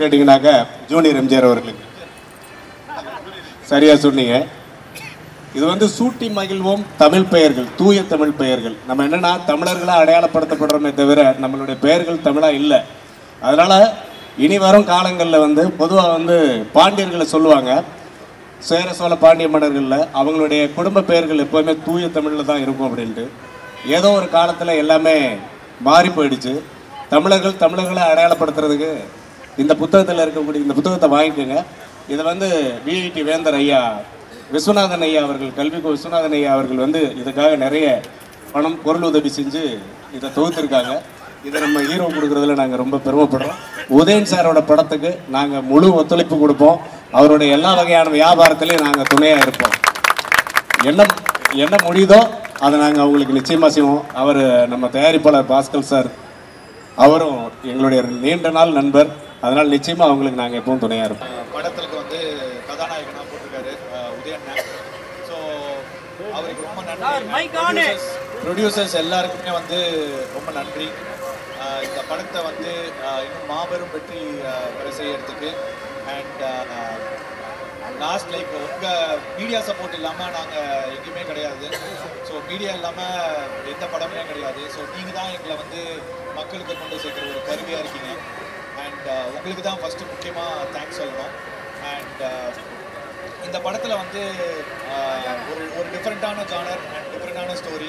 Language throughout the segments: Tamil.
கேட்டிங்கனாக்கா ஜூனியர் எம்ஜிஆர் அவர்களுக்கு சரியா சொன்னீங்க இது வந்து சூட்டி மகிழ்வோம் தமிழ் பெயர்கள் தூய தமிழ் பெயர்கள் நம்ம என்னன்னா தமிழர்களா அடையாளப்படுத்தப்படுறோமே தவிர நம்மளுடைய பெயர்கள் தமிழா இல்லை அதனால இனி வரும் காலங்களில் வந்து பொதுவாக வந்து பாண்டியர்களை சொல்லுவாங்க சேர சோழ பாண்டிய மன்னர்களில் அவங்களுடைய குடும்ப பெயர்கள் எப்போவுமே தூய தமிழில் தான் இருக்கும் அப்படின்ட்டு ஏதோ ஒரு காலத்தில் எல்லாமே மாறி போயிடுச்சு தமிழர்கள் தமிழர்களை அடையாளப்படுத்துறதுக்கு இந்த புத்தகத்தில் இருக்கக்கூடிய இந்த புத்தகத்தை வாங்கிக்கோங்க இதை வந்து விஐடி வேந்தர் ஐயா விஸ்வநாதன் ஐயா அவர்கள் கல்விக்கு விஸ்வநாதன் ஐயா அவர்கள் வந்து இதுக்காக நிறைய பணம் பொருள் உதவி செஞ்சு இதை தொகுத்திருக்காங்க இதை நம்ம ஹீரோ கொடுக்குறதுல நாங்கள் ரொம்ப பெருமைப்படுறோம் உதயன் சாரோட படத்துக்கு நாங்கள் முழு ஒத்துழைப்பு கொடுப்போம் அவருடைய எல்லா வகையான வியாபாரத்திலையும் நாங்கள் துணையாக இருப்போம் என்ன என்ன முடியுதோ அதை நாங்கள் அவங்களுக்கு நிச்சயமாக செய்வோம் அவர் நம்ம தயாரிப்பாளர் பாஸ்கர் சார் அவரும் எங்களுடைய நீண்ட நாள் நண்பர் அதனால் நிச்சயமாக அவங்களுக்கு நாங்கள் எப்பவும் துணையாக இருப்போம் படத்துக்கு வந்து கதாநாயகனாக போட்டிருக்காரு அஹ், உதயண்ணன் ஸோ அவருக்கு ரொம்ப நன்றி ப்ரொடியூசர்ஸ் எல்லாருக்குமே வந்து ரொம்ப நன்றி அஹ், இந்த படத்தை வந்து அஹ், இன்னும் மாபெரும் வெற்றி அஹ், பெற செய்யறதுக்கு அண்ட் லாஸ்ட் லைக் உங்கள் மீடியா சப்போர்ட் இல்லாமல் நாங்கள் எங்கேயுமே கிடையாது ஸோ மீடியா இல்லாமல் எந்த படமே கிடையாது ஸோ நீங்கள் தான் எங்களை வந்து மக்களுக்கு கொண்டு சேர்க்குற ஒரு கருவியாக இருக்கீங்க அண்ட் உங்களுக்கு தான் ஃபஸ்ட்டு முக்கியமாக தேங்க்ஸ் சொல்லணும் அண்ட் இந்த படத்தில் வந்து ஆஹ், ஒரு ஒரு டிஃப்ரெண்ட்டான ஜானர் அண்ட் டிஃப்ரெண்ட்டான ஸ்டோரி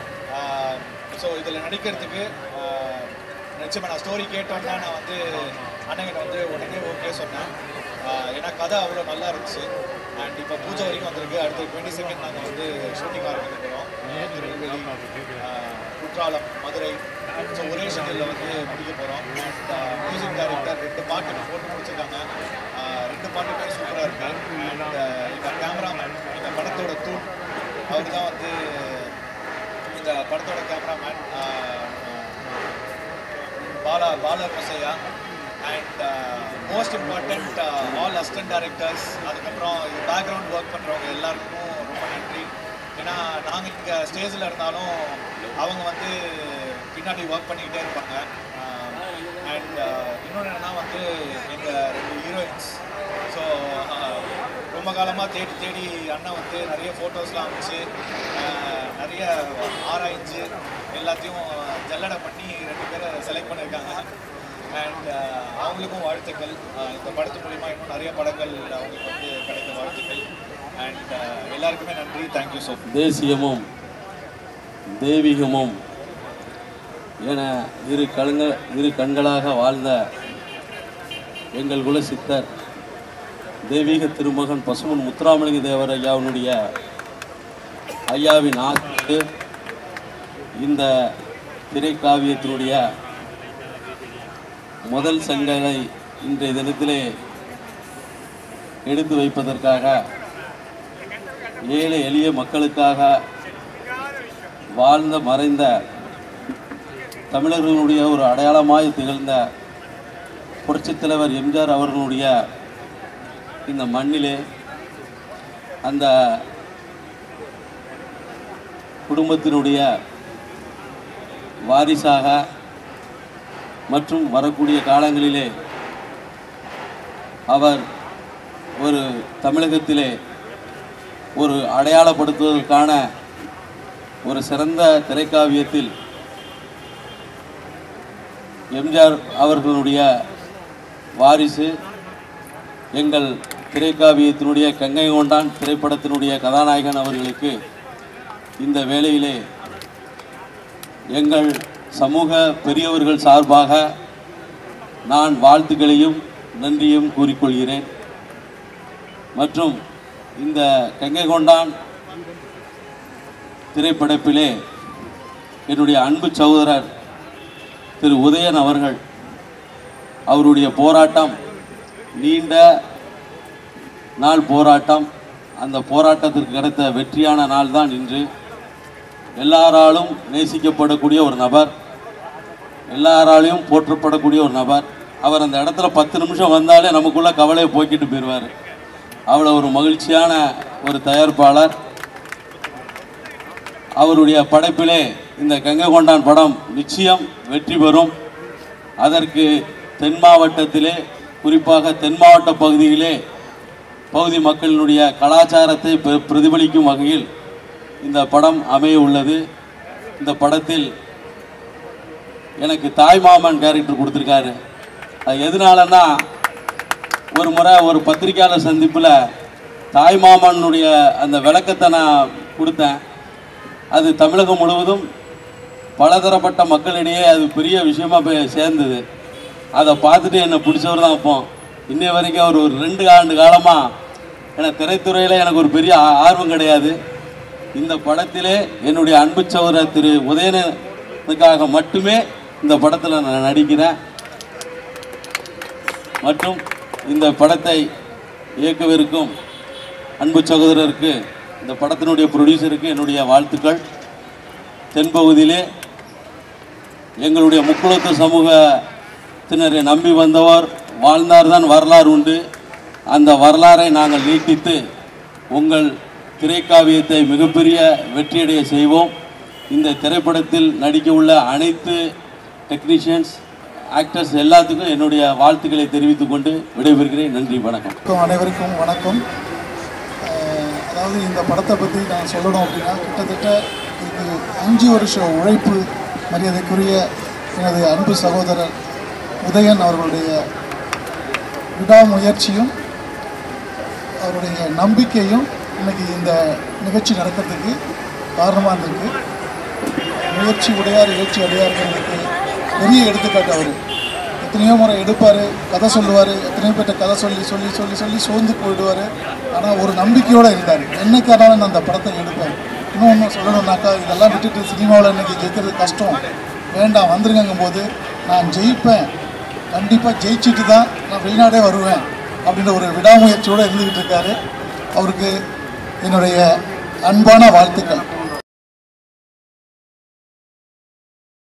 ஸோ இதில் நடிக்கிறதுக்கு ஆஹ், நிச்சயமா நான் ஸ்டோரி கேட்டோன்னா நான் வந்து அண்ணங்கிட்ட வந்து உடனே ஓகே சொன்னேன் ஆஹ், ஏன்னா கதை அவ்வளோ நல்லா இருந்துச்சு அண்ட் இப்போ பூஜை வரைக்கும் வந்திருக்கு அடுத்து டுவெண்ட்டி செகண்ட் நாங்கள் வந்து ஷூட்டிங் ஆரம்பிக்க போகிறோம் திருநெல்வேலி ஆஹ், குற்றாலம் மதுரை ஸோ ஒரே ஷெடியூலில் வந்து முடிக்க போகிறோம் அண்ட் மியூசிக் டைரக்டர் ரெண்டு பாட்டு போட்டு முடிச்சிருக்காங்க ஆஹ், ரெண்டு பாட்டுமே சூப்பராக இருக்கு அண்ட் இந்த கேமராமேன் இந்த படத்தோட தூண் அவர் தான் வந்து இந்த படத்தோட கேமராமேன் பாலா பாலா கொசையா and most important all assistant directors அதுக்கப்புறம் பேக்ரவுண்ட் ஒர்க் பண்ணுறவங்க எல்லாருக்கும் ரொம்ப நன்றி ஏன்னா நாங்கள் இங்கே ஸ்டேஜில் இருந்தாலும் அவங்க வந்து பின்னாடி ஒர்க் பண்ணிக்கிட்டே இருப்பாங்க அண்ட் இன்னொன்று என்னன்னா வந்து எங்கள் ரெண்டு ஹீரோயின்ஸ் ஸோ ரொம்ப காலமாக தேடி தேடி அண்ணன் வந்து நிறைய ஃபோட்டோஸ்லாம் அமைச்சு ஆஹ், நிறைய ஆராய்ஞ்சு எல்லாத்தையும் ஜல்லடை பண்ணி ரெண்டு பேரை செலக்ட் பண்ணியிருக்காங்க அண்ட் அவங்களுக்கும் வாழ்த்துக்கள் ஆஹ், இந்த படத்து மூலிமா இன்னும் நிறைய படங்கள் அவங்களுக்கு வந்து கிடைக்க வாழ்த்துக்கள் அண்ட் எல்லாருக்குமே நன்றி தேங்க்யூ ஸோ தேசியமும் தெய்வீகமும் என இரு கண்க இரு கண்களாக வாழ்ந்த எங்கள் குல சித்தர் தெய்வீக திருமகன் பசுமன் முத்துராமலிங்க தேவர் ஐயாவினுடைய ஐயாவின் ஆசிக்கு இந்த திரைக்காவியத்தினுடைய முதல் சங்கலை இன்றைய தினத்திலே எடுத்து வைப்பதற்காக ஏழை எளிய மக்களுக்காக வாழ்ந்த மறைந்த தமிழர்களுடைய ஒரு அடையாளமாய் திகழ்ந்த புரட்சித் தலைவர் எம்ஜிஆர் அவர்களுடைய இந்த மண்ணிலே அந்த குடும்பத்தினுடைய வாரிசாக மற்றும் வரக்கூடிய காலங்களிலே அவர் ஒரு தமிழகத்திலே ஒரு அடையாளப்படுத்துவதற்கான ஒரு சிறந்த திரைக்காவியத்தில் எம்ஜிஆர் அவர்களுடைய வாரிசு எங்கள் திரைக்காவியத்தினுடைய கங்கை கொண்டான் திரைப்படத்தினுடைய கதாநாயகன் அவர்களுக்கு இந்த வேளையிலே எங்கள் சமூக பெரியவர்கள் சார்பாக நான் வாழ்த்துக்களையும் நன்றியும் கூறிக்கொள்கிறேன் மற்றும் இந்த கங்கை கொண்டான் திரைப்படப்பிலே என்னுடைய அன்பு சகோதரர் திரு உதயன் அவர்கள் அவருடைய போராட்டம் நீண்ட நாள் போராட்டம் அந்த போராட்டத்திற்கு கிடைத்த வெற்றியான நாள் தான் இன்று எல்லாராலும் நேசிக்கப்படக்கூடிய ஒரு நபர் எல்லாராலையும் போற்றப்படக்கூடிய ஒரு நபர் அவர் அந்த இடத்துல பத்து நிமிஷம் வந்தாலே நமக்குள்ள கவலையை போக்கிட்டு போயிடுவார் அவ்வளோ ஒரு மகிழ்ச்சியான ஒரு தயாரிப்பாளர் அவருடைய படைப்பிலே இந்த கங்கை கொண்டான் படம் நிச்சயம் வெற்றி பெறும் அதற்கு தென் மாவட்டத்திலே குறிப்பாக தென் மாவட்ட பகுதியிலே பகுதி மக்களினுடைய கலாச்சாரத்தை பிர- பிரதிபலிக்கும் வகையில் இந்த படம் அமைய உள்ளது இந்த படத்தில் எனக்கு தாய்மாமன் கேரக்டர் கொடுத்துருக்காரு அது எதனாலன்னா ஒரு முறை ஒரு பத்திரிக்கையாளர் சந்திப்பில் தாய்மாமனுடைய அந்த விளக்கத்தை நான் கொடுத்தேன் அது தமிழகம் முழுவதும் பலதரப்பட்ட மக்களிடையே அது பெரிய விஷயமா போய் சேர்ந்தது அதை பார்த்துட்டு என்னை பிடிச்சவர் தான் அப்போ இன்னை வரைக்கும் அவர் ஒரு ரெண்டு ஆண்டு காலமாக எனக்கு திரைத்துறையில் எனக்கு ஒரு பெரிய ஆ- ஆர்வம் கிடையாது இந்த படத்திலே என்னுடைய அன்பு சகோதரர் திரு உதயனுக்காக மட்டுமே இந்த படத்தில் நான் நடிக்கிறேன் மற்றும் இந்த படத்தை இயக்கவிருக்கும் அன்பு சகோதரருக்கு இந்த படத்தினுடைய ப்ரொடியூசருக்கு என்னுடைய வாழ்த்துக்கள் தென்பகுதியிலே எங்களுடைய முக்குளத்து சமூகத்தினரை நம்பி வந்தவர் வாழ்ந்தார்தான் வரலாறு உண்டு அந்த வரலாறை நாங்கள் நீட்டித்து உங்கள் திரைக்காவியத்தை மிகப்பெரிய வெற்றியடைய செய்வோம் இந்த திரைப்படத்தில் நடிக்க உள்ள அனைத்து டெக்னீஷியன்ஸ் ஆக்டர்ஸ் எல்லாத்துக்கும் என்னுடைய வாழ்த்துக்களை தெரிவித்துக் கொண்டு விடைபெறுகிறேன் நன்றி வணக்கம் வணக்கம் அனைவருக்கும் வணக்கம் அஹ், அதாவது இந்த படத்தை பற்றி நான் சொல்லணும் அப்படின்னா கிட்டத்தட்ட இது அஞ்சு வருஷம் உழைப்பு மரியாதைக்குரிய எனது அன்பு சகோதரர் உதயன் அவர்களுடைய விடாமுயற்சியும் அவருடைய நம்பிக்கையும் இன்னைக்கு இந்த நிகழ்ச்சி நடக்கிறதுக்கு காரணமாக இருந்திருக்கு முயற்சி உடையார் எழுச்சி அடையார்களுக்கு பெரிய எடுத்துக்காட்டு அவர் எத்தனையோ முறை எடுப்பார் கதை சொல்லுவார் எத்தனையோ பேர்ட்ட கதை சொல்லி சொல்லி சொல்லி சொல்லி சோர்ந்து போயிடுவார் ஆனால் ஒரு நம்பிக்கையோடு இருந்தார் என்னைக்கானாலும் நான் அந்த படத்தை எடுப்பேன் இன்னொன்று சொல்லணும்னாக்கா இதெல்லாம் விட்டுட்டு சினிமாவில் இன்னைக்கு ஜெயிக்கிறது கஷ்டம் வேண்டாம் வந்துருங்கும் போது நான் ஜெயிப்பேன் கண்டிப்பாக ஜெயிச்சுட்டு தான் நான் வெளிநாடே வருவேன் அப்படின்ற ஒரு விடாமுயற்சியோடு இருந்துக்கிட்டு இருக்காரு அவருக்கு என்னுடைய அன்பான வாழ்த்துக்கள்